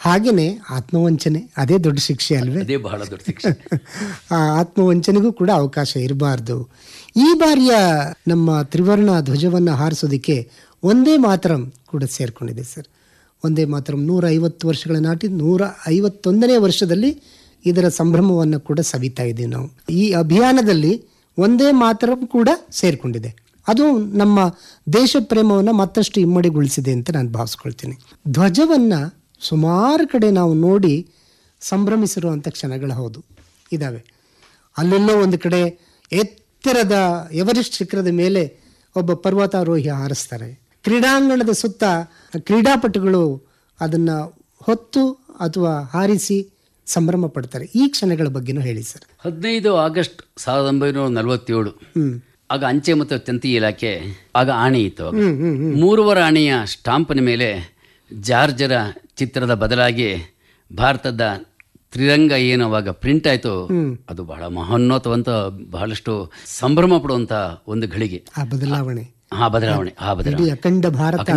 ಹಾಗೇನೆ ಆತ್ಮವಂಚನೆ ಅದೇ ದೊಡ್ಡ ಶಿಕ್ಷೆ ಅಲ್ವೇ ಅದೇ ಬಹಳ ದೊಡ್ಡ ಶಿಕ್ಷೆ ಆ ಆತ್ಮವಂಚನೆಗೂ ಕೂಡ ಅವಕಾಶ ಇರಬಾರ್ದು ಈ ಬಾರಿಯ ನಮ್ಮ ತ್ರಿವರ್ಣ ಧ್ವಜವನ್ನು ಹಾರಿಸೋದಕ್ಕೆ ಒಂದೇ ಮಾತರಂ ಕೂಡ ಸೇರ್ಕೊಂಡಿದೆ ಸರ್ ಒಂದೇ ಮಾತರಂ ನೂರ ಐವತ್ತು ವರ್ಷಗಳ ನಾಟಿ ನೂರ ಐವತ್ತೊಂದನೇ ವರ್ಷದಲ್ಲಿ ಇದರ ಸಂಭ್ರಮವನ್ನು ಕೂಡ ಸವಿತಾ ಇದ್ದೀವಿ ನಾವು ಈ ಅಭಿಯಾನದಲ್ಲಿ ಒಂದೇ ಮಾತರಂ ಕೂಡ ಸೇರ್ಕೊಂಡಿದೆ ಅದು ನಮ್ಮ ದೇಶ ಪ್ರೇಮವನ್ನು ಮತ್ತಷ್ಟು ಇಮ್ಮಡಿಗೊಳಿಸಿದೆ ಅಂತ ನಾನು ಭಾವಿಸ್ಕೊಳ್ತೀನಿ ಧ್ವಜವನ್ನು ಸುಮಾರು ಕಡೆ ನಾವು ನೋಡಿ ಸಂಭ್ರಮಿಸಿರುವಂಥ ಕ್ಷಣಗಳು ಹೌದು ಇದ್ದಾವೆ ಅಲ್ಲೆಲ್ಲೋ ಒಂದು ಕಡೆ ಎತ್ತರದ ಎವರೆಸ್ಟ್ ಶಿಖರದ ಮೇಲೆ ಒಬ್ಬ ಪರ್ವತಾರೋಹಿ ಹಾರಿಸ್ತಾರೆ ಕ್ರೀಡಾಂಗಣದ ಸುತ್ತ ಕ್ರೀಡಾಪಟುಗಳು ಅದನ್ನು ಹೊತ್ತು ಅಥವಾ ಹಾರಿಸಿ ಸಂಭ್ರಮ ಪಡ್ತಾರೆ ಈ ಕ್ಷಣಗಳ ಬಗ್ಗೆನೂ ಹೇಳಿ ಸರ್ ಹದಿನೈದು ಆಗಸ್ಟ್ ಸಾವಿರದ ಒಂಬೈನೂರ ನಲವತ್ತೇಳು ಹ್ಮ್ ಆಗ ಅಂಚೆ ಮತ್ತು ತಂತಿ ಇಲಾಖೆ ಆಗ ಆಣೆ ಇತ್ತು ಆಗ. ಮೂರುವರೆ ಆಣೆಯ ಸ್ಟಾಂಪಿನ ಮೇಲೆ ಜಾರ್ಜರ ಚಿತ್ರದ ಬದಲಾಗಿ ಭಾರತದ ತ್ರಿರಂಗ ಏನು ಅವಾಗ ಪ್ರಿಂಟ್ ಆಯಿತು ಅದು ಬಹಳ ಮಹೋನ್ನತವಂತ ಬಹಳಷ್ಟು ಸಂಭ್ರಮ ಪಡುವಂತ ಒಂದು ಘಳಿಗೆ ಆ ಬದಲಾವಣೆ ಆ ಬದಲಾವಣೆ ಆ ಬದಲಾವಣೆ ಇಡೀ ಅಖಂಡ ಭಾರತ